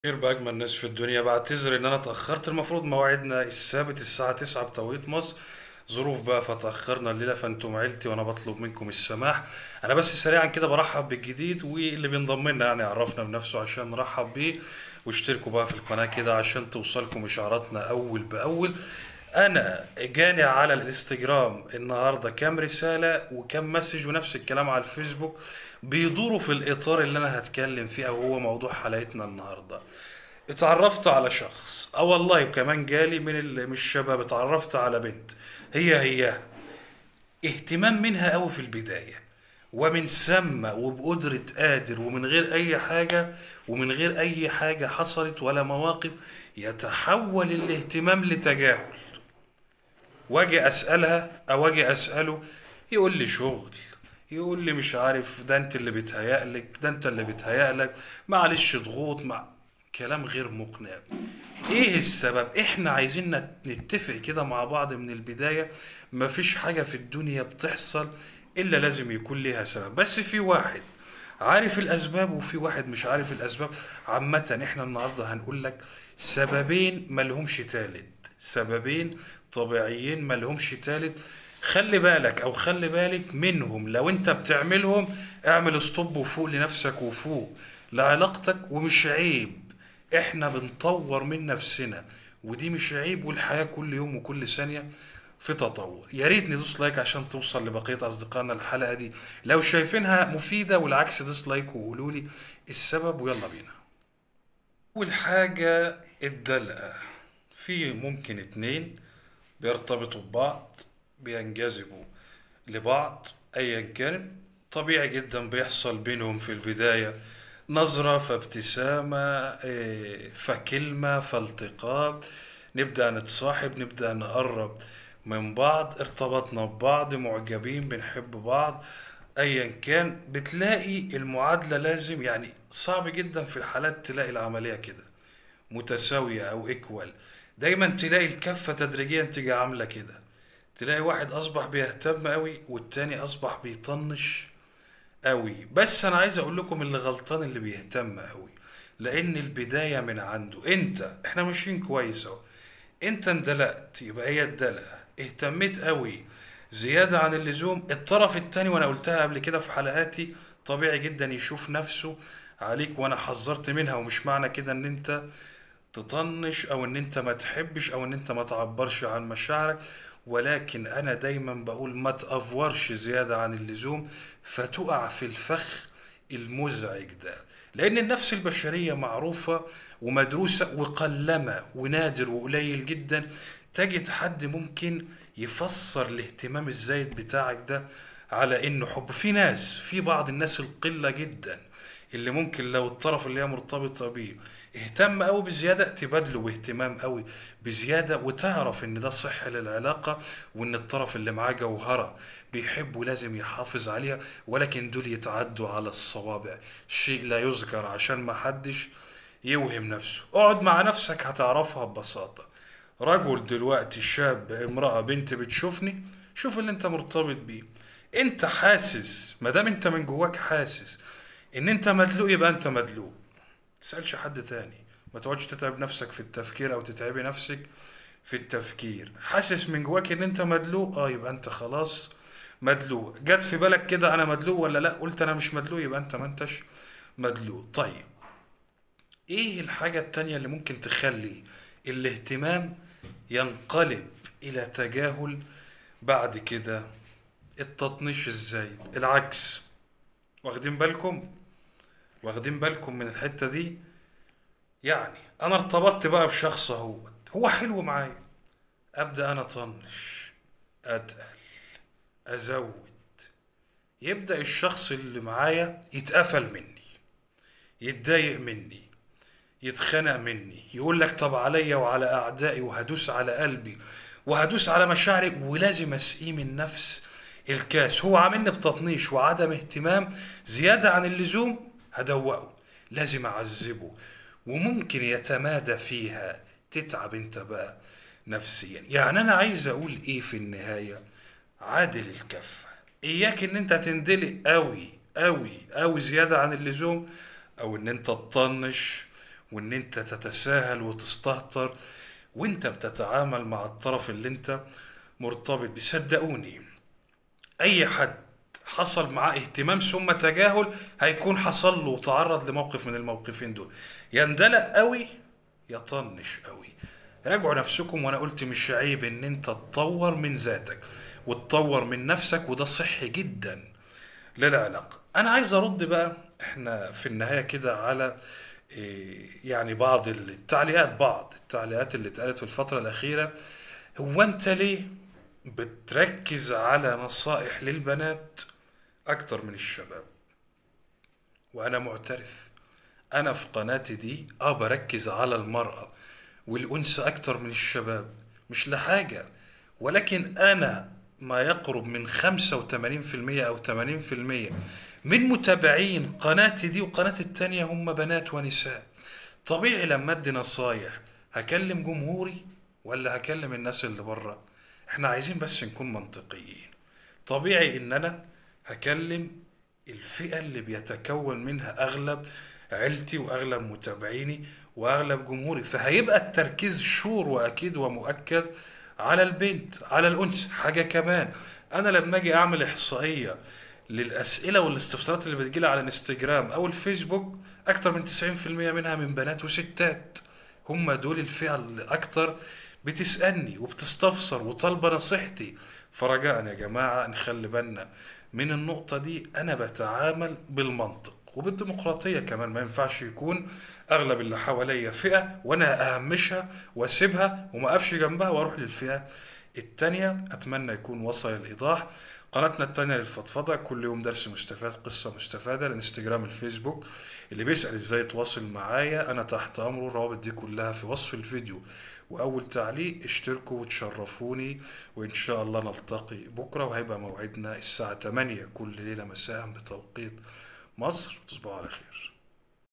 خير بأجمل ناس في الدنيا بعتذر إن أنا اتأخرت المفروض موعدنا الثابت الساعة 9 بتوقيت مصر ظروف بقى فتأخرنا الليلة فأنتم عيلتي وأنا بطلب منكم السماح أنا بس سريعا كده برحب بالجديد واللي بينضم لنا يعني عرفنا بنفسه عشان نرحب بيه واشتركوا بقى في القناة كده عشان توصلكم إشعاراتنا أول بأول أنا جاني على الانستجرام النهاردة كام رسالة وكام مسج ونفس الكلام على الفيسبوك بيدوروا في الإطار اللي أنا هتكلم فيه أو هو موضوع حلقتنا النهاردة اتعرفت على شخص اه والله وكمان جالي من ال... من الشباب اتعرفت على بنت هي هي اهتمام منها قوي في البداية ومن ثم وبقدرة قادر ومن غير أي حاجة ومن غير أي حاجة حصلت ولا مواقف يتحول الاهتمام لتجاهل واجي اسالها او اجي اساله يقول لي شغل يقول لي مش عارف ده انت اللي بيتهيألك ده انت اللي بيتهيألك معلش ضغوط مع كلام غير مقنع ايه السبب احنا عايزين نت- نتفق كده مع بعض من البداية مفيش حاجة في الدنيا بتحصل الا لازم يكون ليها سبب بس في واحد عارف الاسباب وفي واحد مش عارف الاسباب عامة احنا النهاردة هنقول لك سببين ملهمش تالت سببين طبيعيين ملهمش تالت خلي بالك او خلي بالك منهم لو انت بتعملهم اعمل ستوب وفوق لنفسك وفوق لعلاقتك ومش عيب احنا بنطور من نفسنا ودي مش عيب والحياة كل يوم وكل ثانية في تطور يا ريت ندوس لايك عشان توصل لبقية أصدقائنا الحلقة دي لو شايفينها مفيدة والعكس دوس لايك وقولوا لي السبب ويلا بينا أول حاجة الدلقة في ممكن اتنين بيرتبطوا ببعض بينجذبوا لبعض أيا كان طبيعي جدا بيحصل بينهم في البداية نظرة فابتسامة إيه، فكلمة فالتقاء نبدأ نتصاحب نبدأ نقرب من بعض ارتبطنا ببعض معجبين بنحب بعض ايا كان بتلاقي المعادلة لازم يعني صعب جدا في الحالات تلاقي العملية كده متساوية او ايكوال دايما تلاقي الكفة تدريجيا تيجي عاملة كده تلاقي واحد اصبح بيهتم قوي والتاني اصبح بيطنش قوي بس انا عايز اقول لكم اللي غلطان اللي بيهتم قوي لان البداية من عنده انت احنا ماشيين كويس اهو انت اندلقت يبقى هي الدلقة اهتميت قوي زيادة عن اللزوم الطرف التاني وانا قلتها قبل كده في حلقاتي طبيعي جدا يشوف نفسه عليك وانا حذرت منها ومش معنى كده ان انت تطنش او ان انت ما تحبش او ان انت ما تعبرش عن مشاعرك ولكن انا دايما بقول ما تأفورش زيادة عن اللزوم فتقع في الفخ المزعج ده لان النفس البشرية معروفة ومدروسة وقلمة ونادر وقليل جدا تجد حد ممكن يفسر الاهتمام الزايد بتاعك ده على انه حب في ناس في بعض الناس القلة جدا اللي ممكن لو الطرف اللي هي مرتبطة بيه اهتم قوي بزيادة تبادله باهتمام قوي بزيادة وتعرف ان ده صح للعلاقة وان الطرف اللي معاه جوهرة بيحب ولازم يحافظ عليها ولكن دول يتعدوا على الصوابع شيء لا يذكر عشان ما حدش يوهم نفسه اقعد مع نفسك هتعرفها ببساطة رجل دلوقتي شاب امرأة بنت بتشوفني شوف اللي انت مرتبط بيه انت حاسس مادام انت من جواك حاسس ان انت مدلوق يبقى انت مدلوق تسألش حد تاني ما تقعدش تتعب نفسك في التفكير او تتعبي نفسك في التفكير حاسس من جواك ان انت مدلوق اه يبقى انت خلاص مدلوق جت في بالك كده انا مدلوق ولا لا قلت انا مش مدلوق يبقى انت ما انتش مدلوق طيب ايه الحاجة التانية اللي ممكن تخلي الاهتمام ينقلب الى تجاهل بعد كده التطنيش الزايد العكس واخدين بالكم واخدين بالكم من الحتة دي يعني انا ارتبطت بقى بشخص اهو هو حلو معايا ابدا انا اطنش اتقل ازود يبدا الشخص اللي معايا يتقفل مني يتضايق مني يتخنق مني يقول لك طب عليا وعلى اعدائي وهدوس على قلبي وهدوس على مشاعري ولازم اسقيه من نفس الكاس هو عاملني بتطنيش وعدم اهتمام زيادة عن اللزوم هدوقه لازم اعذبه وممكن يتمادى فيها تتعب انت بقى نفسيا يعني انا عايز اقول ايه في النهاية عادل الكفة اياك ان انت تندلق قوي قوي قوي زيادة عن اللزوم او ان انت تطنش وان انت تتساهل وتستهتر وانت بتتعامل مع الطرف اللي انت مرتبط بيه صدقوني اي حد حصل معاه اهتمام ثم تجاهل هيكون حصل له وتعرض لموقف من الموقفين دول يندلق قوي يطنش قوي راجعوا نفسكم وانا قلت مش عيب ان انت تطور من ذاتك وتطور من نفسك وده صحي جدا للعلاقة انا عايز ارد بقى احنا في النهاية كده على إيه، يعني بعض التعليقات بعض التعليقات اللي اتقالت في الفترة الأخيرة هو أنت ليه بتركز على نصائح للبنات أكتر من الشباب وأنا معترف أنا في قناتي دي أه بركز على المرأة والأنثى أكتر من الشباب مش لحاجة ولكن أنا ما يقرب من 85% أو 80% من متابعين قناتي دي وقناتي التانية هم بنات ونساء طبيعي لما ادي نصايح هكلم جمهوري ولا هكلم الناس اللي بره احنا عايزين بس نكون منطقيين طبيعي ان انا هكلم الفئة اللي بيتكون منها اغلب عيلتي واغلب متابعيني واغلب جمهوري فهيبقى التركيز شور واكيد ومؤكد على البنت على الانثى حاجة كمان انا لما اجي اعمل احصائية للاسئلة والاستفسارات اللي بتجيلي على الانستجرام او الفيسبوك اكتر من 90% منها من بنات وستات هم دول الفئة اللي أكتر بتسألني وبتستفسر وطالبة نصيحتي فرجاء يا جماعة نخلي بالنا من النقطة دي أنا بتعامل بالمنطق وبالديمقراطية كمان ما ينفعش يكون أغلب اللي حواليا فئة وأنا أهمشها وأسيبها وما أقفش جنبها وأروح للفئة التانية أتمنى يكون وصل الإيضاح قناتنا التانية للفضفضة كل يوم درس مستفاد قصة مستفادة الانستجرام الفيسبوك اللي بيسأل ازاي يتواصل معايا انا تحت امره الروابط دي كلها في وصف الفيديو واول تعليق اشتركوا وتشرفوني وان شاء الله نلتقي بكرة وهيبقى موعدنا الساعة 8 كل ليلة مساء بتوقيت مصر تصبحوا على خير